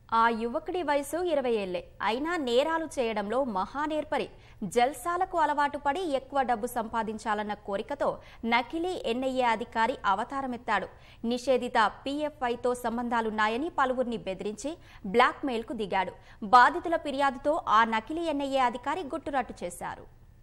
ఆ యువకుడి వయసు ఇరవై ఏళ్లే అయినా నేరాలు చేయడంలో మహానేర్పరి జల్సాలకు అలవాటు పడి ఎక్కువ డబ్బు సంపాదించాలన్న కోరికతో నకిలీ ఎన్ఐఏ అధికారి అవతారమెత్తాడు నిషేధిత పీఎఫ్ఐతో సంబంధాలున్నాయని పలువురిని బెదిరించి బ్లాక్మెయిల్కు దిగాడు బాధితుల ఫిర్యాదుతో ఆ నకిలీ ఎన్ఐఏ అధికారి గుట్టురట్టు చేశారు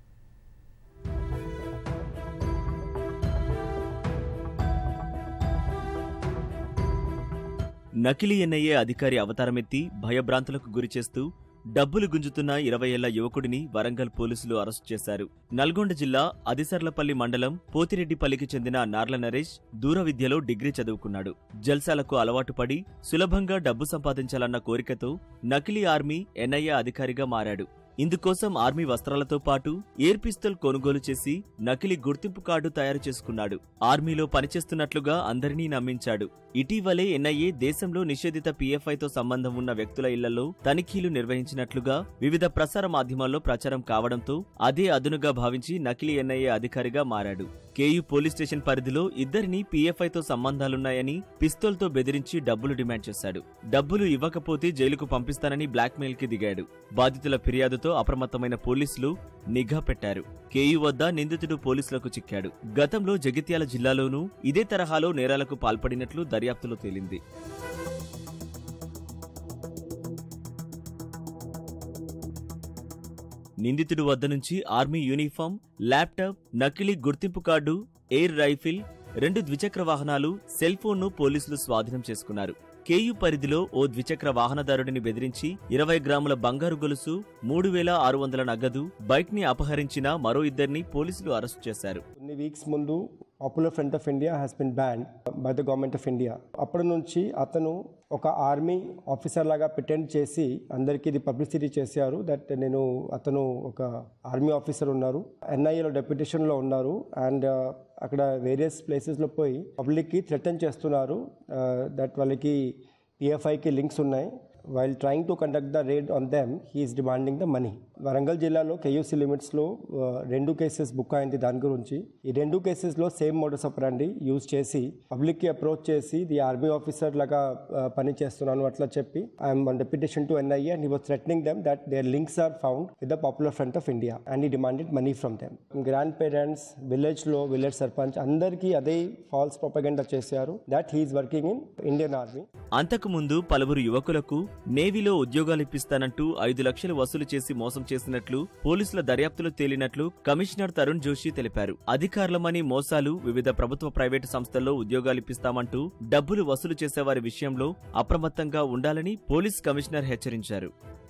నకిలీ ఎన్ఐఏ అధికారి అవతారమెత్తి భయభ్రాంతులకు గురిచేస్తూ డబ్బులు గుంజుతున్న ఇరవై ఏళ్ల యువకుడిని వరంగల్ పోలీసులు అరెస్టు చేశారు నల్గొండ జిల్లా అదిసర్లపల్లి మండలం పోతిరెడ్డిపల్లికి చెందిన నార్ల నరేష్ దూర విద్యలో డిగ్రీ చదువుకున్నాడు జల్సాలకు అలవాటు పడి సులభంగా డబ్బు సంపాదించాలన్న కోరికతో నకిలీ ఆర్మీ ఎన్ఐఏ అధికారిగా మారాడు ఇందుకోసం ఆర్మీ వస్త్రాలతో పాటు ఎయిర్ పిస్తల్ కొనుగోలు చేసి నకిలీ గుర్తింపు కార్డు తయారు చేసుకున్నాడు ఆర్మీలో పనిచేస్తున్నట్లుగా అందరినీ నమ్మించాడు ఇటీవలే ఎన్ఐఏ దేశంలో నిషేధిత పీఎఫ్ఐతో సంబంధం ఉన్న వ్యక్తుల ఇళ్లలో తనిఖీలు నిర్వహించినట్లుగా వివిధ ప్రసార మాధ్యమాల్లో ప్రచారం కావడంతో అదే అదునుగా భావించి నకిలీ ఎన్ఐఏ అధికారిగా మారాడు కేయూ పోలీస్ స్టేషన్ పరిధిలో ఇద్దరిని పీఎఫ్ఐతో సంబంధాలున్నాయని పిస్తోల్తో బెదిరించి డబ్బులు డిమాండ్ చేశాడు డబ్బులు ఇవ్వకపోతే జైలుకు పంపిస్తానని బ్లాక్మెయిల్ కి దిగాడు బాధితుల ఫిర్యాదుతో అప్రమత్తమైన పోలీసులు నిఘా పెట్టారు కేయూ వద్ద నిందితుడు పోలీసులకు చిక్కాడు గతంలో జగిత్యాల జిల్లాలోనూ ఇదే తరహాలో నేరాలకు పాల్పడినట్లు దర్యాప్తులో తేలింది నిందితుడి వద్ద నుంచి ఆర్మీ యూనిఫామ్ ల్యాప్టాప్ నకిలీ గుర్తింపు కార్డు ఎయిర్ రైఫిల్ రెండు ద్విచక్ర వాహనాలు సెల్ ఫోన్ను పోలీసులు స్వాధీనం చేసుకున్నారు కేయు పరిధిలో ఓ ద్విచక్ర వాహనదారుడిని బెదిరించి ఇరవై గ్రాముల బంగారు గొలుసు మూడు వేల ఆరు వందల నగదు బైక్ ని అపహరించిన మరో ఇద్దరిని పోలీసులు అరెస్టు చేశారు కొన్ని వీక్స్ ముందు popular front of India has been banned by the government of India అప్పటి నుంచి అతను ఒక ఆర్మీ ఆఫీసర్ లాగా ప్రిటెండ్ చేసి అందరికీ ఇది పబ్లిసిటీ చేశారు దట్ నేను అతను ఒక ఆర్మీ ఆఫీసర్ ఉన్నారు ఎన్ఐఏలో డెప్యుటేషన్లో ఉన్నారు అండ్ అక్కడ వేరియస్ ప్లేసెస్లో పోయి పబ్లిక్కి థ్రెటన్ చేస్తున్నారు దట్ వాళ్ళకి పిఎఫ్ఐకి లింక్స్ ఉన్నాయి while trying to conduct the raid on them he's demanding the money Warangal జిల్లాలో కేయూసీ లిమిట్స్లో రెండు కేసెస్ బుక్ అయింది దాని గురించి ఈ రెండు కేసెస్లో సేమ్ మోడస్ ఆఫ్ రండి యూజ్ చేసి పబ్లిక్కి అప్రోచ్ చేసి ది ఆర్మీ ఆఫీసర్ లాగా uh, పని చేస్తున్నాను అట్లా చెప్పి I'm on deputation to NIA and he was threatening them that their links are found with the popular front of India and he demanded money from them grand parents విలేజ్లో village sarpanch అందరికీ అదే false propaganda చేశారు that he's working in Indian army అంతకుముందు పలువురు యువకులకు నేవీలో ఉద్యోగాలు ఇప్పిస్తానంటూ ఐదు లక్షలు వసూలు చేసి మోసం చేసినట్లు పోలీసుల దర్యాప్తులో తేలినట్లు కమిషనర్ తరుణ్ జోషి తెలిపారు అధికారులమని మోసాలు వివిధ ప్రభుత్వ ప్రైవేటు సంస్థల్లో ఉద్యోగాలు ఇప్పిస్తామంటూ డబ్బులు వసూలు చేసేవారి విషయంలో అప్రమత్తంగా ఉండాలని పోలీస్ కమిషనర్ హెచ్చరించారు